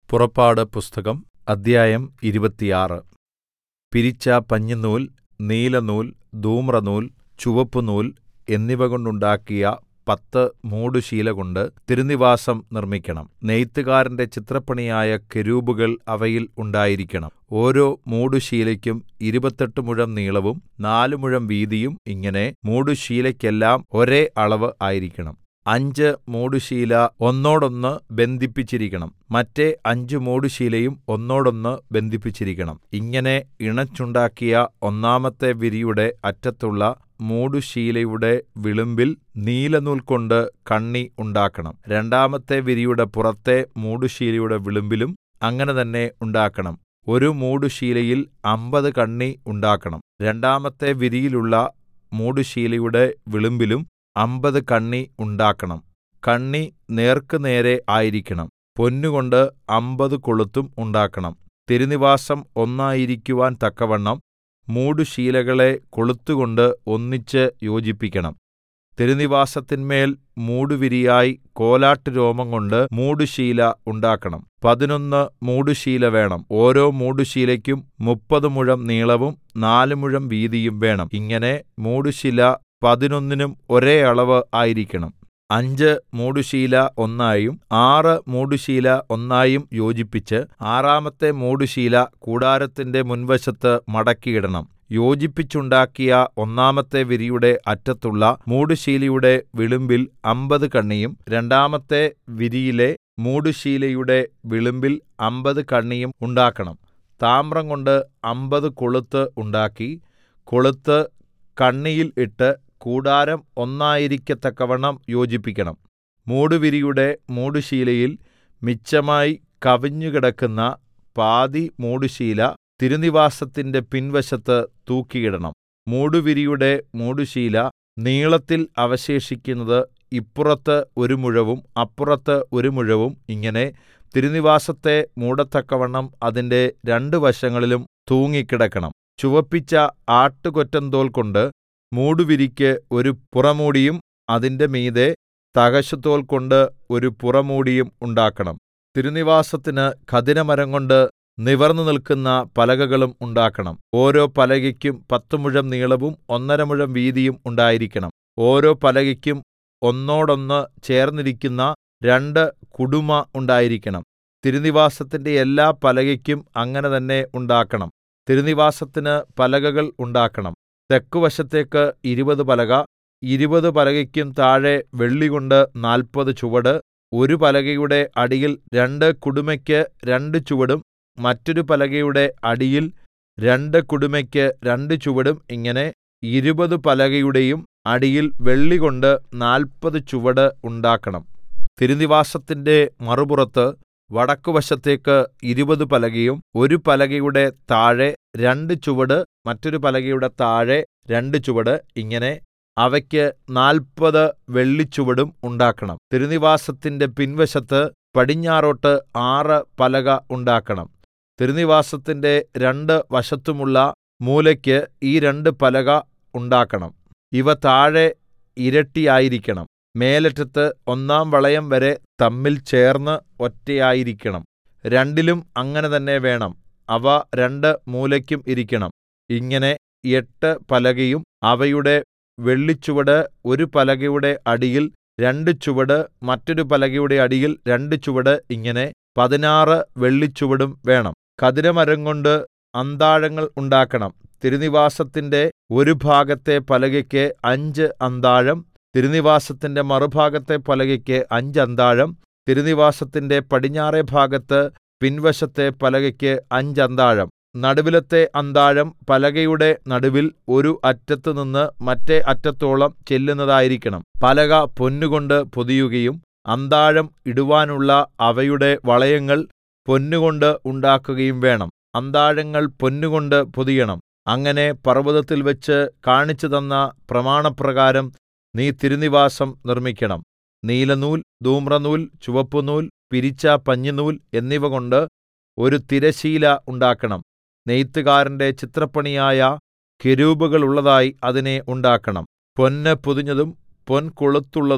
പുറപ്പാട് പുസ്തകം അദ്ധ്യായം ഇരുപത്തിയാറ് പിരിച്ച പഞ്ഞിനൂൽ നീലനൂൽ ധൂമ്രനൂൽ ചുവപ്പുനൂൽ എന്നിവകൊണ്ടുണ്ടാക്കിയ പത്ത് മൂടുശീലകൊണ്ട് തിരുനിവാസം നിർമ്മിക്കണം നെയ്ത്തുകാരന്റെ ചിത്രപ്പണിയായ കെരൂബുകൾ അവയിൽ ഉണ്ടായിരിക്കണം ഓരോ മൂടുശീലയ്ക്കും ഇരുപത്തെട്ട് മുഴം നീളവും നാല് മുഴം വീതിയും ഇങ്ങനെ മൂടുശീലയ്ക്കെല്ലാം ഒരേ അളവ് ആയിരിക്കണം അഞ്ച് മൂടുശീല ഒന്നോടൊന്ന് ബന്ധിപ്പിച്ചിരിക്കണം മറ്റെ അഞ്ച് മൂടുശീലയും ഒന്നോടൊന്ന് ബന്ധിപ്പിച്ചിരിക്കണം ഇങ്ങനെ ഇണച്ചുണ്ടാക്കിയ ഒന്നാമത്തെ വിരിയുടെ അറ്റത്തുള്ള മൂടുശീലയുടെ വിളുമ്പിൽ നീലനൂൽകൊണ്ട് കണ്ണി ഉണ്ടാക്കണം രണ്ടാമത്തെ വിരിയുടെ പുറത്തെ മൂടുശീലയുടെ വിളുമ്പിലും അങ്ങനെ തന്നെ ഉണ്ടാക്കണം ഒരു മൂടുശീലയിൽ അമ്പത് കണ്ണി ഉണ്ടാക്കണം രണ്ടാമത്തെ വിരിയിലുള്ള മൂടുശീലയുടെ വിളുമ്പിലും അമ്പത് കണ്ണി ഉണ്ടാക്കണം കണ്ണി നേർക്കുനേരെ ആയിരിക്കണം പൊന്നുകൊണ്ട് അമ്പത് കൊളുത്തും ഉണ്ടാക്കണം തിരുനിവാസം ഒന്നായിരിക്കുവാൻ തക്കവണ്ണം മൂടുശീലകളെ കൊളുത്തുകൊണ്ട് ഒന്നിച്ച് യോജിപ്പിക്കണം തിരുനിവാസത്തിന്മേൽ മൂടുവിരിയായി കോലാട്ടുരോമം കൊണ്ട് മൂടുശീല ഉണ്ടാക്കണം പതിനൊന്ന് മൂടുശീല വേണം ഓരോ മൂടുശീലയ്ക്കും മുപ്പത് മുഴം നീളവും നാല് മുഴം വീതിയും വേണം ഇങ്ങനെ മൂടുശീല പതിനൊന്നിനും ഒരേ അളവ് ആയിരിക്കണം അഞ്ച് മൂടുശീല ഒന്നായും ആറ് മൂടുശീല ഒന്നായും യോജിപ്പിച്ച് ആറാമത്തെ മൂടുശീല കൂടാരത്തിന്റെ മുൻവശത്ത് മടക്കിയിടണം യോജിപ്പിച്ചുണ്ടാക്കിയ ഒന്നാമത്തെ വിരിയുടെ അറ്റത്തുള്ള മൂടുശീലയുടെ വിളുമ്പിൽ അമ്പത് കണ്ണിയും രണ്ടാമത്തെ വിരിയിലെ മൂടുശീലയുടെ വിളുമ്പിൽ അമ്പത് കണ്ണിയും ഉണ്ടാക്കണം താമ്രം കൊണ്ട് അമ്പത് കൊളുത്ത് ഉണ്ടാക്കി കൊളുത്ത് കണ്ണിയിൽ ഇട്ട് കൂടാരം ഒന്നായിരിക്കത്തക്കവണ്ണം യോജിപ്പിക്കണം മൂടുവിരിയുടെ മൂടുശീലയിൽ മിച്ചമായി കവിഞ്ഞുകിടക്കുന്ന പാതി മൂടുശീല തിരുനിവാസത്തിന്റെ പിൻവശത്ത് തൂക്കിയിടണം മൂടുവിരിയുടെ മൂടുശീല നീളത്തിൽ അവശേഷിക്കുന്നത് ഇപ്പുറത്ത് ഒരു മുഴവും അപ്പുറത്ത് ഒരു മുഴവും ഇങ്ങനെ തിരുനിവാസത്തെ മൂടത്തക്കവണ്ണം അതിന്റെ രണ്ട് വശങ്ങളിലും തൂങ്ങിക്കിടക്കണം ചുവപ്പിച്ച ആട്ടുകൊറ്റന്തോൽ കൊണ്ട് മൂടുവിരിക്ക് ഒരു പുറമൂടിയും അതിന്റെ മീതെ തകശുതോൽ കൊണ്ട് ഒരു പുറമൂടിയും ഉണ്ടാക്കണം തിരുനിവാസത്തിന് ഖദിരമരം കൊണ്ട് നിവർന്നു നിൽക്കുന്ന പലകകളും ഉണ്ടാക്കണം ഓരോ പലകയ്ക്കും പത്ത് മുഴം നീളവും ഒന്നര മുഴം വീതിയും ഉണ്ടായിരിക്കണം ഓരോ പലകയ്ക്കും ഒന്നോടൊന്ന് ചേർന്നിരിക്കുന്ന രണ്ട് കുടുമ ഉണ്ടായിരിക്കണം തിരുനിവാസത്തിന്റെ എല്ലാ പലകയ്ക്കും അങ്ങനെ തന്നെ ഉണ്ടാക്കണം തിരുനിവാസത്തിന് പലകകൾ ഉണ്ടാക്കണം തെക്കുവശത്തേക്ക് ഇരുപത് പലക ഇരുപത് പലകയ്ക്കും താഴെ വെള്ളികൊണ്ട് നാൽപ്പത് ചുവട് ഒരു പലകയുടെ അടിയിൽ രണ്ട് കുടുമയ്ക്ക് രണ്ട് ചുവടും മറ്റൊരു പലകയുടെ അടിയിൽ രണ്ട് കുടുമയ്ക്ക് രണ്ട് ചുവടും ഇങ്ങനെ ഇരുപത് പലകയുടെയും അടിയിൽ വെള്ളികൊണ്ട് നാൽപ്പത് ചുവട് ഉണ്ടാക്കണം തിരുനിവാസത്തിന്റെ മറുപുറത്ത് വടക്കുവശത്തേക്ക് ഇരുപത് പലകയും ഒരു പലകയുടെ താഴെ രണ്ട് ചുവട് മറ്റൊരു പലകയുടെ താഴെ രണ്ട് ചുവട് ഇങ്ങനെ അവയ്ക്ക് നാൽപ്പത് വെള്ളിച്ചുവടും ഉണ്ടാക്കണം തിരുനിവാസത്തിന്റെ പിൻവശത്ത് പടിഞ്ഞാറോട്ട് ആറ് പലക ഉണ്ടാക്കണം തിരുനിവാസത്തിന്റെ രണ്ട് വശത്തുമുള്ള മൂലയ്ക്ക് ഈ രണ്ട് പലക ഉണ്ടാക്കണം ഇവ താഴെ ഇരട്ടിയായിരിക്കണം മേലറ്റത്ത് ഒന്നാം വളയം വരെ തമ്മിൽ ചേർന്ന് ഒറ്റയായിരിക്കണം രണ്ടിലും അങ്ങനെ തന്നെ വേണം അവ രണ്ട് മൂലയ്ക്കും ഇരിക്കണം ഇങ്ങനെ എട്ട് പലകയും അവയുടെ വെള്ളിച്ചുവട് ഒരു പലകയുടെ അടിയിൽ രണ്ട് ചുവട് മറ്റൊരു പലകയുടെ അടിയിൽ രണ്ട് ചുവട് ഇങ്ങനെ പതിനാറ് വെള്ളിച്ചുവടും വേണം ഖദിരമരം കൊണ്ട് അന്താഴങ്ങൾ ഉണ്ടാക്കണം തിരുനിവാസത്തിന്റെ ഒരു ഭാഗത്തെ പലകയ്ക്ക് അഞ്ച് അന്താഴം തിരുനിവാസത്തിന്റെ മറുഭാഗത്തെ പലകയ്ക്ക് അഞ്ച് അന്താഴം തിരുനിവാസത്തിന്റെ പടിഞ്ഞാറെ ഭാഗത്ത് പിൻവശത്തെ പലകയ്ക്ക് അഞ്ച് അന്താഴം നടുവിലത്തെ അന്താഴം പലകയുടെ നടുവിൽ ഒരു അറ്റത്ത് നിന്ന് മറ്റേ അറ്റത്തോളം ചെല്ലുന്നതായിരിക്കണം പലക പൊന്നുകൊണ്ട് പൊതിയുകയും അന്താഴം ഇടുവാനുള്ള അവയുടെ വളയങ്ങൾ പൊന്നുകൊണ്ട് ഉണ്ടാക്കുകയും വേണം അന്താഴങ്ങൾ പൊന്നുകൊണ്ട് പൊതിയണം അങ്ങനെ പർവ്വതത്തിൽ വെച്ച് കാണിച്ചു തന്ന പ്രമാണപ്രകാരം നീ തിരുനിവാസം നിർമ്മിക്കണം നീലനൂൽ ധൂമ്രനൂൽ ചുവപ്പുനൂൽ പിരിച്ച പഞ്ഞിനൂൽ എന്നിവ കൊണ്ട് ഒരു തിരശീല ഉണ്ടാക്കണം നെയ്ത്തുകാരന്റെ ചിത്രപ്പണിയായ കെരൂബുകളുള്ളതായി അതിനെ ഉണ്ടാക്കണം പൊന്ന് പൊതിഞ്ഞതും പൊൻകൊളുത്തുള്ളതും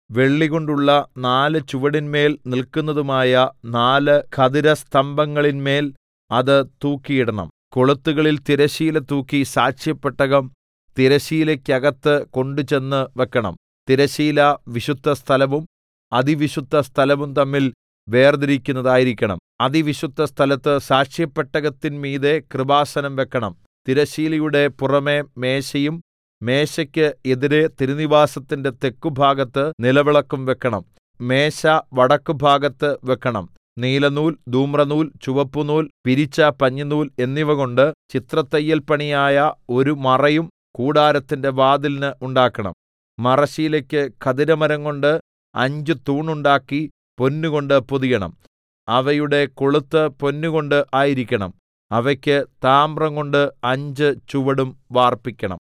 വെള്ളികൊണ്ടുള്ള നാല് ചുവടിന്മേൽ നിൽക്കുന്നതുമായ നാല് ഖദിരസ്തംഭങ്ങളിന്മേൽ അത് തൂക്കിയിടണം കൊളുത്തുകളിൽ തിരശ്ശീല തൂക്കി സാക്ഷ്യപെട്ടകം തിരശ്ശീലയ്ക്കകത്ത് കൊണ്ടുചെന്ന് വെക്കണം തിരശ്ശീല വിശുദ്ധസ്ഥലവും അതിവിശുദ്ധസ്ഥലവും തമ്മിൽ വേർതിരിക്കുന്നതായിരിക്കണം അതിവിശുദ്ധസ്ഥലത്ത് സാക്ഷ്യപെട്ടകത്തിന്മീതെ കൃപാസനം വെക്കണം തിരശ്ശീലയുടെ പുറമെ മേശയും മേശയ്ക്ക് എതിരെ തിരുനിവാസത്തിന്റെ തെക്കുഭാഗത്ത് നിലവിളക്കും വെക്കണം മേശ വടക്കുഭാഗത്ത് വെക്കണം നീലനൂൽ ധൂമ്രനൂൽ ചുവപ്പുനൂൽ പിരിച്ച പഞ്ഞിനൂൽ എന്നിവകൊണ്ട് ചിത്രത്തയ്യൽ പണിയായ ഒരു മറയും കൂടാരത്തിന്റെ വാതിലിന് ഉണ്ടാക്കണം മറശ്ശീലയ്ക്ക് ഖദിരമരംകൊണ്ട് അഞ്ച് തൂണുണ്ടാക്കി പൊന്നുകൊണ്ട് പൊതിയണം അവയുടെ കൊളുത്ത് പൊന്നുകൊണ്ട് ആയിരിക്കണം അവയ്ക്ക് താമ്രംകൊണ്ട് അഞ്ച് ചുവടും വാർപ്പിക്കണം